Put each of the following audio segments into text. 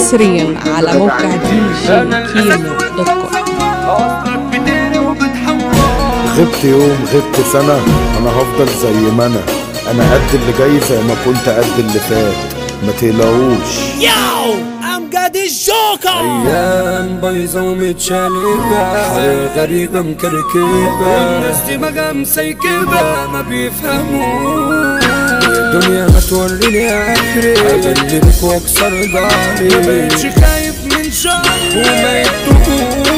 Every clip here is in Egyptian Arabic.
حصريا على موقع دي جي كيمو دوت كوم اصلك بتقري وبتحور غبت يوم غبت سنة أنا هفضل زي ما أنا أنا قد اللي جاي زي ما كنت قد اللي فات ما تقلقوش ياو امجد الجوكر ايام بايظه ومتشالبه حياه غريبه مكركبه الناس دماغها مسيكبه ما بيفهموش الدنيا ما توريني اخري اجلبك واكسر ظهري ما بقتش خايف من شر وما يتوبوش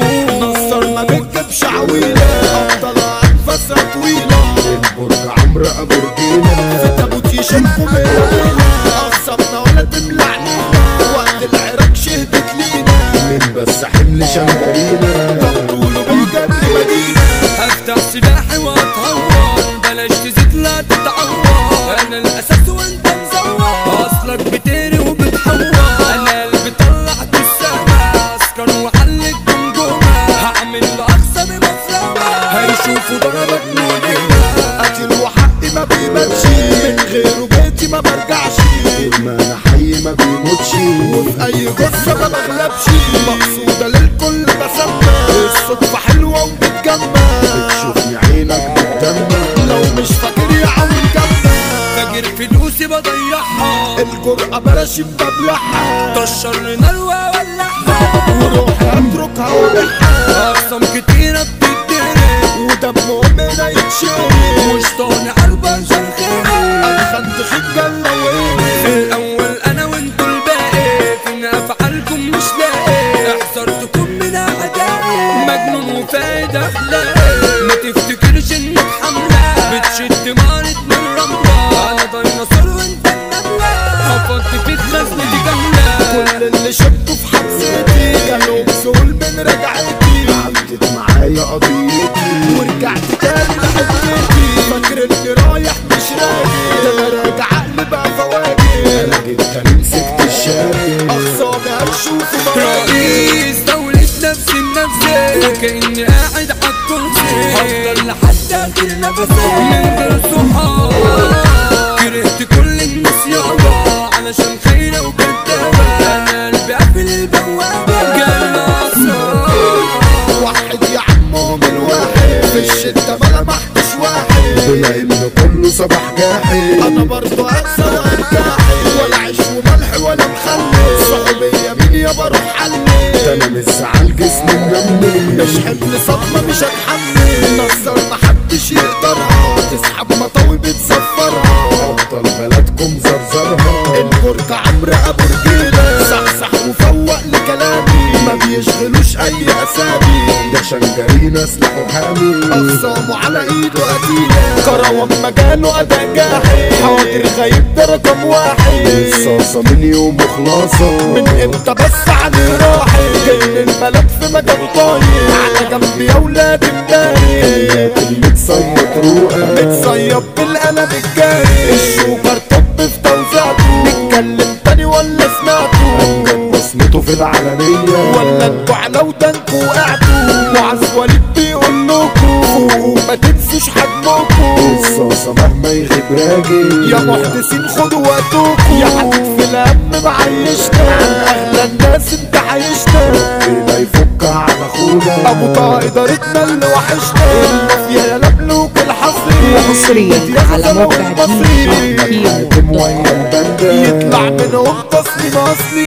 نصر ما بيكتبش عويلة افضل قاعد فترة طويلة البرج عمرو أبو رجيلة في تابوت يشنكوا بينا اخصبنا ولا تملعني وقت العراق شهدت لينا مين بس حمل شنكرينا طب طوله بالجد مدينة هفتح سلاحي واتهور بلاش تزيد لا تتعور انا الاساس وانت مزور اصلك بتقري وبتحور انا اللي طلعت السما اسكر وحلك جمجمة هعمل لاقصى بمفرمة هيشوفوا ضربك مولينا قتل وحقي ما بيبانش من غيره بيتي ما برجعش طول ما أنا حي ما بيموتش وفي اي قصة ما بغلبش مقصودة للكل بسمى الصدفة حلوة وبتجمع بتشوفني عينك بتدمع لو مش فاكر يا عم جنبك فاكر فلوسي بضيعها الجرأة بلاش ببلعها طشر نار وولعها وروحي اتركها وبيعها اقسام كتيرة بتتدرب ودمهم هنا يتشرب مش طالع قلبك شرخيني اتخنت خجل في الاول انا وانتوا الباقي فين افعالكم مش لاقي احذرتكم من اعدائي مجنون وفايد اخلاقي ما تفتكرش انك حمله بتشد مارت من رمله انا ديناصور وانت النمله خفضت فيك خزنتي كامله كل اللي شفته في حبستي جالهم سهول من رجعتي عدت معايا قضيتي ورجعت تاني لحتتي فاكر اني رايح مش راجع ده انا راجع عقلي بقى فواجع أنا جيت تاني مسكت الشارع اخصامي هتشوفوا مواجع رئيس دولة نفسي بنفسي وكأني قاعد عالكرسي هفضل لحد آخر نفسي من غير صحاب كرهت كل الناس يابا علشان خاينة وكدابة أنا قلبي قافل البوابة جالنا أسرار واحد يا عمهم الواحد في الشدة ما لمحتش واحد بما إن كله صباح جاحد انا برضو اقسى وارتاحي ولا عيش وملح ولا مخلي صحوبية مين يا بروح علي ده أنا مش زعل جسمي منمي مش حمل صدمة مش هتحمل نصر محدش يقدرها تسحب مطاوي بتسفرها أبطال بلدكم زرزرها البرج عمرو ابو رجيلة صحصح وفوق لكلامي ما بيشغلوش اي اسامي ده شنجرينا سلاحه حامي اخصامه على ايده قتيلة كروان مجاله اداء جاحد حاضر غايب ده رقم واحد الصاصة من يوم وخلاصة من امتى بس علي راحي جاي البلد في مكان طاير على جنب يا ولاد امبارح اللي تصيط روقة متصيب بالقلم الجاري الشوكر طب في توزيعته نتكلم تاني ولا سمعته كان بصمته في العلنية ولا انتوا على ودانكوا وقعتوا معز وليد بيقول لكم فوقوا ما تنسوش حجمكم الصاصة مهما يغيب راجل يا محدثين خدوا وقتكم يا حبيب في الهم معيشنا عن اغلى الناس انت عايشنا كده يفك على اخونا ابو طه ادارتنا اللي وحشنا المافيا يا لملوك الحصري حصريا على موقع دي جي كيمو حاتم ويا البندة يطلع منهم تصميم اصلي